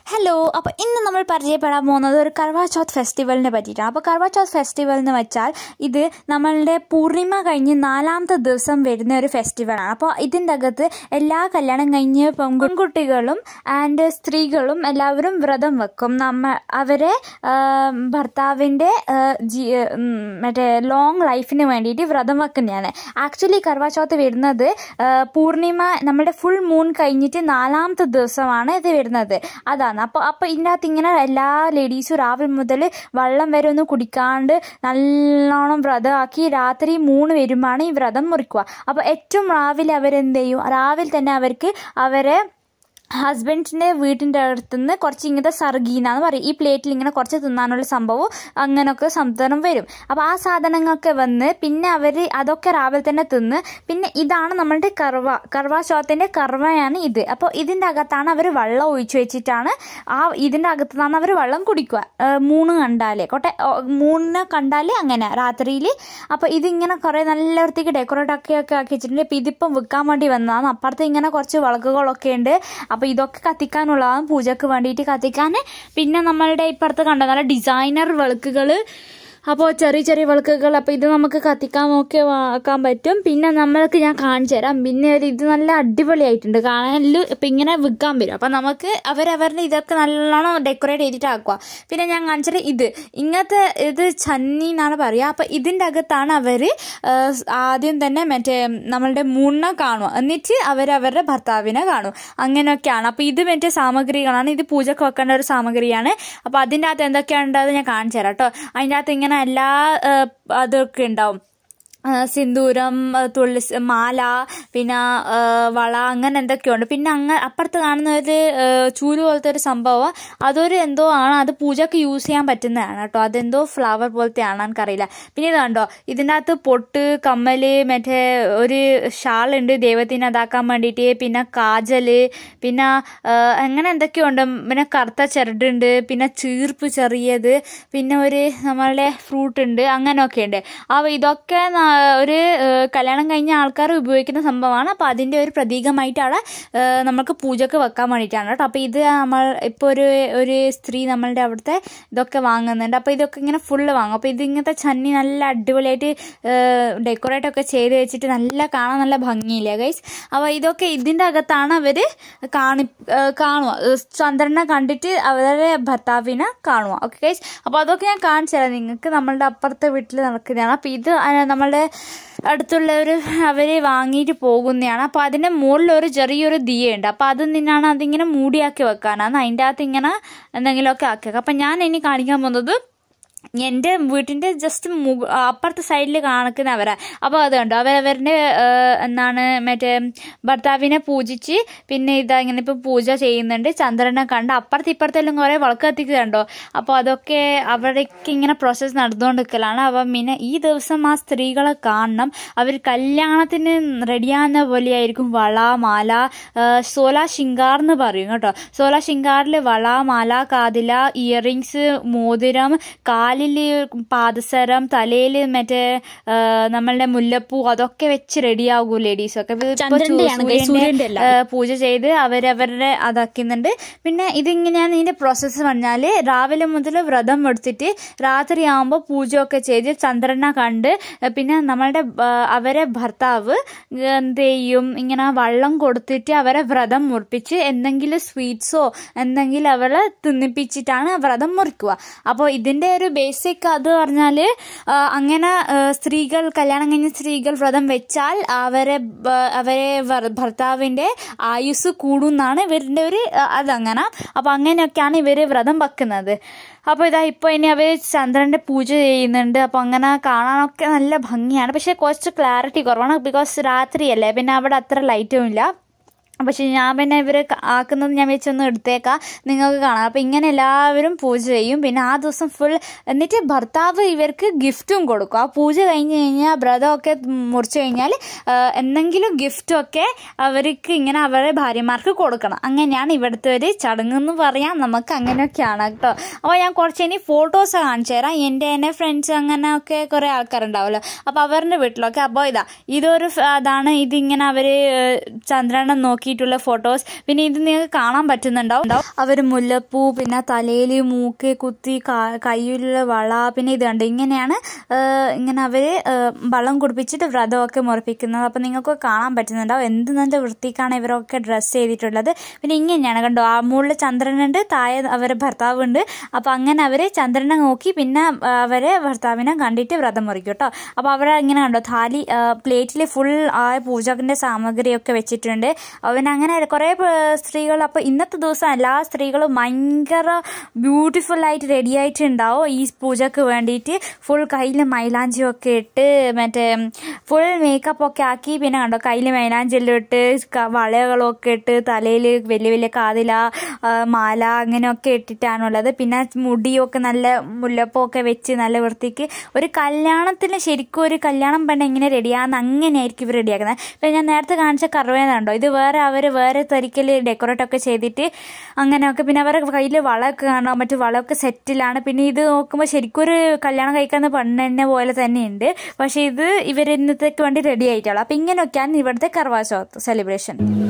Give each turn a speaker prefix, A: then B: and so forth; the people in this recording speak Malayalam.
A: ഹലോ അപ്പോൾ ഇന്ന് നമ്മൾ പരിചയപ്പെടാൻ പോകുന്നത് ഒരു കർവാ ചൗത്ത് ഫെസ്റ്റിവലിനെ പറ്റിയിട്ടാണ് അപ്പോൾ കർവാ ചൗത്ത് ഫെസ്റ്റിവൽ എന്ന് വെച്ചാൽ ഇത് നമ്മളുടെ പൂർണിമ കഴിഞ്ഞ് നാലാമത്തെ ദിവസം വരുന്ന ഒരു ഫെസ്റ്റിവലാണ് അപ്പോൾ ഇതിൻ്റെ അകത്ത് എല്ലാ കല്യാണം കഴിഞ്ഞ് പെൺകുട്ടികളും ആൻഡ് സ്ത്രീകളും എല്ലാവരും വ്രതം വെക്കും നമ്മ അവരെ ആ, ഭർത്താവിൻ്റെ ആ, ജീ- ഉം, മറ്റേ ലോങ് ലൈഫിന് വേണ്ടിയിട്ട് വ്രതം വെക്കുന്നതാണ് ആക്ച്വലി കർവാ ചൗത്ത് വരുന്നത് ആ, പൂർണിമ നമ്മുടെ ഫുൾ മൂൺ കഴിഞ്ഞിട്ട് നാലാമത്തെ ദിവസമാണ് ഇത് വരുന്നത് അതാണ് അപ്പോൾ അപ്പോൾ ഇതിനകത്ത് ഇങ്ങനെ എല്ലാ ലേഡീസും രാവിലെ മുതൽ വെള്ളം വരെ ഒന്നും കുടിക്കാണ്ട് നല്ലോണം വ്രതമാക്കി രാത്രി മൂന്ന് വരുമ്പോഴാണ് ഈ വ്രതം മുറിക്കുക അപ്പോൾ ഏറ്റവും രാവിലെ അവരെന്ത് ചെയ്യും രാവിലെ തന്നെ അവർക്ക് അവരെ ഹസ്ബൻഡിൻ്റെ വീട്ടിൻ്റെ അടുത്തുനിന്ന് കുറച്ച് ഇങ്ങനത്തെ സർഗീന എന്ന് പറയും ഈ പ്ലേറ്റിൽ ഇങ്ങനെ കുറച്ച് തിന്നാനുള്ള സംഭവം അങ്ങനെയൊക്കെ സംതരണം വരും അപ്പോൾ ആ സാധനങ്ങളൊക്കെ വന്ന് പിന്നെ അവർ അതൊക്കെ രാവിലെ തന്നെ തിന്ന് പിന്നെ ഇതാണ് നമ്മളുടെ കർവ കർവ ചോത്തിൻ്റെ കർവയാണ് ഇത് അപ്പോൾ ഇതിൻ്റെ അകത്താണ് അവർ വെള്ളം ഒഴിച്ചു വെച്ചിട്ടാണ് ആ ഇതിൻ്റെ അകത്ത് നിന്നാണ് അവർ വെള്ളം കുടിക്കുക ഏഹ് മൂന്ന് കണ്ടാലേ കോട്ടെ മൂന്നിനെ കണ്ടാലേ അങ്ങനെ രാത്രിയിൽ അപ്പോൾ ഇതിങ്ങനെ കുറേ നല്ല വൃത്തിക്ക് ഡെക്കറേറ്റ് ഒക്കെ ഒക്കെ ആക്കി വെച്ചിട്ടുണ്ട് ഇപ്പോൾ ഇതിപ്പം വിൽക്കാൻ വേണ്ടി വന്നതാണ് അപ്പുറത്ത് ഇങ്ങനെ കുറച്ച് വിളക്കുകളൊക്കെ ഉണ്ട് അപ്പോൾ ഇതൊക്കെ കത്തിക്കാനുള്ളതാണ് പൂജക്ക് വേണ്ടിയിട്ട് കത്തിക്കാൻ പിന്നെ നമ്മളുടെ ഇപ്പുറത്ത് കണ്ട നല്ല ഡിസൈനർ വിളക്കുകൾ അപ്പോൾ ചെറിയ ചെറിയ വിളക്കുകൾ അപ്പോൾ ഇത് നമുക്ക് കത്തിക്കാൻ ഒക്കെ ആക്കാൻ പറ്റും പിന്നെ നമ്മൾക്ക് ഞാൻ കാണിച്ചു തരാം പിന്നെ ഒരു ഇത് നല്ല അടിപൊളിയായിട്ടുണ്ട് കാണാനിൽ ഇപ്പം ഇങ്ങനെ വിൽക്കാൻ വരും അപ്പം നമുക്ക് അവരവരുടെ ഇതൊക്കെ നല്ലോണം ഡെക്കറേറ്റ് ചെയ്തിട്ട് ആക്കുക പിന്നെ ഞാൻ കാണിച്ചത് ഇത് ഇങ്ങനത്തെ ഇത് ചന്നി എന്നാണ് പറയുക അപ്പം ഇതിൻ്റെ അകത്താണ് അവർ ആദ്യം തന്നെ മറ്റേ നമ്മളുടെ മൂണിനെ കാണുക എന്നിട്ട് അവരവരുടെ ഭർത്താവിനെ കാണും അങ്ങനെയൊക്കെയാണ് അപ്പോൾ ഇത് മറ്റേ സാമഗ്രികളാണ് ഇത് പൂജക്ക് വെക്കേണ്ട ഒരു സാമഗ്രിയാണ് അപ്പോൾ അതിൻ്റെ അകത്ത് എന്തൊക്കെയാണുള്ളത് ഞാൻ കാണിച്ചു തരാം കേട്ടോ അതിൻ്റെ അകത്ത് ഇങ്ങനെ എല്ലാ ആ, അതൊക്കെ ഉണ്ടാവും ആ, സിന്ദൂരം ആ, തുളസി മാല പിന്നെ ആ, വള അങ്ങനെ എന്തൊക്കെയുണ്ട് പിന്നെ അങ്ങ് അപ്പുറത്ത് കാണുന്ന ഒരു ആ, ചൂല് പോലത്തെ ഒരു സംഭവം അതൊരു എന്തോ ആണ് അത് പൂജക്ക് യൂസ് ചെയ്യാൻ പറ്റുന്നതാണ് കേട്ടോ അതെന്തോ ഫ്ലവർ പോലത്തെ ആണ് എനിക്കറിയില്ല പിന്നെ ഇത് കണ്ടോ ഇതിൻ്റെ അകത്ത് പൊട്ട് കമ്മല് മറ്റേ ഒരു ഷാളുണ്ട് ദൈവത്തിന് അതാക്കാൻ വേണ്ടിയിട്ട് പിന്നെ കാജല് പിന്നെ ആ, അങ്ങനെ എന്തൊക്കെയുണ്ട് പിന്നെ കറുത്ത ചിരടുണ്ട് പിന്നെ ചീർപ്പ് ചെറിയത് പിന്നെ ഒരു നമ്മളുടെ ഫ്രൂട്ട് ഉണ്ട് അങ്ങനെയൊക്കെ ഉണ്ട് അപ്പോൾ ഇതൊക്കെ ന- ഒരു ആ, കല്യാണം കഴിഞ്ഞ ആൾക്കാർ ഉപയോഗിക്കുന്ന സംഭവമാണ് അപ്പോൾ അതിൻ്റെ ഒരു പ്രതീകമായിട്ടാണ് ആ, നമുക്ക് പൂജക്ക് വെക്കാൻ വേണ്ടിയിട്ടാണ് കേട്ടോ അപ്പോൾ ഇത് നമ്മൾ ഇപ്പോൾ ഒരു ഒരു സ്ത്രീ നമ്മളുടെ അവിടുത്തെ ഇതൊക്കെ വാങ്ങുന്നുണ്ട് അപ്പോൾ ഇതൊക്കെ ഇങ്ങനെ ഫുള്ള് വാങ്ങും അപ്പോൾ ഇത് ഇങ്ങനത്തെ ചന്നി നല്ല അടിപൊളിയായിട്ട് ഡെക്കറേറ്റ് ഒക്കെ ചെയ്ത് വെച്ചിട്ട് നല്ല കാണാൻ നല്ല ഭംഗിയില്ലേ ഗൈസ് അപ്പോൾ ഇതൊക്കെ ഇതിൻ്റെ അകത്താണ് അവർ കാണി ആ, കാണുക ഏഹ് ചന്ദ്രനെ കണ്ടിട്ട് അവരുടെ ഭർത്താവിനെ കാണുക ഓക്കെ ഗൈസ് അപ്പോൾ അതൊക്കെ ഞാൻ കാണിച്ചു തരാം നിങ്ങൾക്ക് നമ്മളുടെ അപ്പുറത്തെ വീട്ടിൽ നടക്കുന്നതാണ് അപ്പോൾ ഇത് ആ, നമ്മളുടെ അടുത്തുള്ളവർ അവർ വാങ്ങിയിട്ട് പോകുന്നതാണ് അപ്പോൾ അതിൻ്റെ മുകളിൽ ഒരു ചെറിയൊരു ദിയുണ്ട് അപ്പോൾ അത് നിന്നാണ് അതിങ്ങനെ മൂടിയാക്കി വെക്കാനാണ് അതിൻ്റെ അകത്ത് ഇങ്ങനെ എന്തെങ്കിലുമൊക്കെ ആക്കി വെക്കാം അപ്പം ഞാൻ ഇനി കാണിക്കാൻ പോകുന്നത് എൻ്റെ വീട്ടിൻ്റെ ജസ്റ്റ് മുക അപ്പുറത്തെ സൈഡിൽ കാണിക്കുന്നവരാ അപ്പോൾ അത് കണ്ടോ അവരവരുടെ ഏഹ്, എന്താണ് മറ്റേ ഭർത്താവിനെ പൂജിച്ച് പിന്നെ ഇതാ ഇങ്ങനെ ഇപ്പോൾ പൂജ ചെയ്യുന്നുണ്ട് ചന്ദ്രനെ കണ്ട് അപ്പുറത്ത് ഇപ്പുറത്തെല്ലാം കുറേ വിളക്ക് കത്തിക്കുന്നുണ്ടോ അപ്പോൾ അതൊക്കെ അവിടേക്ക് ഇങ്ങനെ പ്രോസസ്സ് നടന്നുകൊണ്ടിരിക്കലാണ് അപ്പം പിന്നെ ഈ ദിവസം ആ സ്ത്രീകളെ കാണണം അവർ കല്യാണത്തിന് റെഡിയാകുന്ന പോലെയായിരിക്കും വള മാല ഏഹ്, സോല ശിങ്കാർ എന്ന് പറയും കേട്ടോ സോല ശിങ്കാറിൽ വള മാല കാതില ഇയറിങ്സ് മോതിരം കാലിൽ പാദസരം തലയിൽ മറ്റേ ആ, നമ്മളുടെ മുല്ലപ്പൂ അതൊക്കെ വെച്ച് റെഡിയാകൂ ലേഡീസ് ഒക്കെ ഇപ്പൊ
B: ചന്ദ്രന്റെയാണ് guys,
A: സൂര്യന്റെ,
B: സൂര്യന്റെ അല്ല.
A: ആ, പൂജ ചെയ്ത് അവരവരുടെ അതാക്കുന്നുണ്ട് പിന്നെ ഇതിങ്ങനെയാണ് ഇതിന്റെ പ്രോസസ്സ് പറഞ്ഞാല് രാവിലെ മുതൽ വ്രതം എടുത്തിട്ട് രാത്രി ആകുമ്പോൾ പൂജയൊക്കെ ചെയ്ത് ചന്ദ്രനെ കണ്ട് പിന്നെ നമ്മളുടെ ആ, അവരെ ഭർത്താവ് എന്ത് ചെയ്യും ഇങ്ങനെ വെള്ളം കൊടുത്തിട്ട് അവരെ വ്രതം മുറിപ്പിച്ച് എന്തെങ്കിലും സ്വീറ്റ്സോ എന്തെങ്കിലും അവരെ തിന്നിപ്പിച്ചിട്ടാണ് വ്രതം മുറിക്കുക അപ്പോൾ ഇതിന്റെ ഒരു ബേസിക് അത് പറഞ്ഞാൽ അങ്ങനെ ആ, സ്ത്രീകൾ കല്യാണം കഴിഞ്ഞ സ്ത്രീകൾ വ്രതം വെച്ചാൽ അവരെ ബ- അവരെ ഭർ- ഭർത്താവിന്റെ ആയുസ് കൂടുന്നാണ് ഇവരുടെ ഒരു ആ, അതങ്ങനെ അപ്പോൾ അങ്ങനെയൊക്കെയാണ് ഇവർ വ്രതം വെക്കുന്നത് അപ്പോൾ ഇതാ ഇപ്പോൾ ഇനി അവർ ചന്ദ്രന്റെ പൂജ ചെയ്യുന്നുണ്ട് അപ്പോൾ അങ്ങനെ കാണാനൊക്കെ നല്ല ഭംഗിയാണ് പക്ഷേ കുറച്ച് ക്ലാരിറ്റി കുറവാണ് ബിക്കോസ് രാത്രിയല്ലേ പിന്നെ അവിടെ അത്ര ലൈറ്റും ഇല്ല പക്ഷെ ഞാൻ പിന്നെ ഇവർ ആക്കുന്നത് ഞാൻ വെച്ചൊന്ന് എടുത്തേക്കാം നിങ്ങൾക്ക് കാണാം അപ്പം ഇങ്ങനെ എല്ലാവരും പൂജ ചെയ്യും പിന്നെ ആ ദിവസം ഫുൾ എന്നിട്ട് ഭർത്താവ് ഇവർക്ക് ഗിഫ്റ്റും കൊടുക്കും ആ പൂജ കഴിഞ്ഞ് കഴിഞ്ഞാൽ വ്രതമൊക്കെ മുറിച്ച് കഴിഞ്ഞാൽ എന്തെങ്കിലും ഗിഫ്റ്റൊക്കെ അവർക്ക് ഇങ്ങനെ അവരുടെ ഭാര്യമാർക്ക് കൊടുക്കണം അങ്ങനെയാണ് ഇവിടുത്തെ ഒരു ചടങ്ങ് എന്ന് പറയാം നമുക്ക് അങ്ങനെയൊക്കെയാണ് കേട്ടോ അപ്പോൾ ഞാൻ കുറച്ച് ഇനി ഫോട്ടോസ് കാണിച്ചു തരാം എൻ്റെ എൻ്റെ ഫ്രണ്ട്സ് അങ്ങനെയൊക്കെ കുറേ ആൾക്കാരുണ്ടാവുമല്ലോ അപ്പോൾ അവരുടെ വീട്ടിലൊക്കെ അപ്പോൾ ഇതാ ഇതൊരു ഫ- അതാണ് ഇതിങ്ങനെ അവർ ചന്ദ്രനെ നോക്കി ആക്കിയിട്ടുള്ള ഫോട്ടോസ് പിന്നെ ഇത് നിങ്ങൾക്ക് കാണാൻ പറ്റുന്നുണ്ടാവും അവർ മുല്ലപ്പൂ പിന്നെ തലയിൽ മൂക്ക് കുത്തി കാ- കയ്യിലുള്ള വള പിന്നെ ഇത് കണ്ടു ഇങ്ങനെയാണ് ആ, ഇങ്ങനെ അവർ വള്ളം കുടിപ്പിച്ചിട്ട് വ്രതമൊക്കെ മുറപ്പിക്കുന്നത് അപ്പോൾ നിങ്ങൾക്ക് കാണാൻ പറ്റുന്നുണ്ടാവും എന്ത് നല്ല വൃത്തിക്കാണ് ഇവരൊക്കെ ഡ്രസ്സ് ചെയ്തിട്ടുള്ളത് പിന്നെ ഇങ്ങനെയാണ് കണ്ടോ ആ മുകളിൽ ചന്ദ്രനുണ്ട് താഴെ അവരെ ഭർത്താവുണ്ട് അപ്പോൾ അങ്ങനെ അവർ ചന്ദ്രനെ നോക്കി പിന്നെ ആ, അവരെ ഭർത്താവിനെ കണ്ടിട്ട് വ്രതം മുറിക്കും കേട്ടോ അപ്പോൾ അവരെ ഇങ്ങനെ കണ്ടോ താലി പ്ലേറ്റിൽ ഫുൾ ആ പൂജകിൻ്റെ സാമഗ്രിയൊക്കെ വെച്ചിട്ടുണ്ട് അവൻ അങ്ങനെ കുറേ സ്ത്രീകൾ അപ്പോൾ ഇന്നത്തെ ദിവസം എല്ലാ സ്ത്രീകളും ഭയങ്കര ബ്യൂട്ടിഫുൾ ആയിട്ട് റെഡി ആയിട്ടുണ്ടാവും ഈ പൂജക്ക് വേണ്ടിയിട്ട് ഫുൾ കയ്യിൽ മൈലാഞ്ചിയൊക്കെ ഇട്ട് മറ്റേ ഫുൾ മേക്കപ്പ് ഒക്കെ ആക്കി പിന്നെ കണ്ടോ കയ്യിൽ മൈലാഞ്ചെല്ലാം ഇട്ട് ക- വളകളൊക്കെ ഇട്ട് തലയിൽ വലിയ വലിയ കാതില ആ, മാല അങ്ങനെയൊക്കെ ഇട്ടിട്ടാണുള്ളത് പിന്നെ മുടിയൊക്കെ നല്ല മുല്ലപ്പൊക്കെ വെച്ച് നല്ല വൃത്തിക്ക് ഒരു കല്യാണത്തിന് ശരിക്കും ഒരു കല്യാണം പെണ്ണ് എങ്ങനെ റെഡിയാന്ന് അങ്ങനെയായിരിക്കും ഇവർ റെഡിയാക്കുന്നത് ഇപ്പം ഞാൻ നേരത്തെ കാണിച്ച കറുവേന്നുണ്ടോ ഇത് വേറെ അവർ വേറെ തരിക്കൽ ഡെക്കറേറ്റ് ഒക്കെ ചെയ്തിട്ട് അങ്ങനെയൊക്കെ പിന്നെ അവരുടെ കയ്യിൽ വളമൊക്കെ കാണാം മറ്റു വളമൊക്കെ സെറ്റിലാണ് പിന്നെ ഇത് നോക്കുമ്പോൾ ശരിക്കും ഒരു കല്യാണം കഴിക്കുന്ന പെണ്ണെന്നെ പോലെ തന്നെയുണ്ട് പക്ഷേ ഇത് ഇവർ ഇന്നത്തേക്ക് വേണ്ടി റെഡി ആയിട്ടുള്ളൂ അപ്പം ഇങ്ങനെയൊക്കെയാണ് ഇവിടുത്തെ കർവാ ചൗത്ത് സെലിബ്രേഷൻ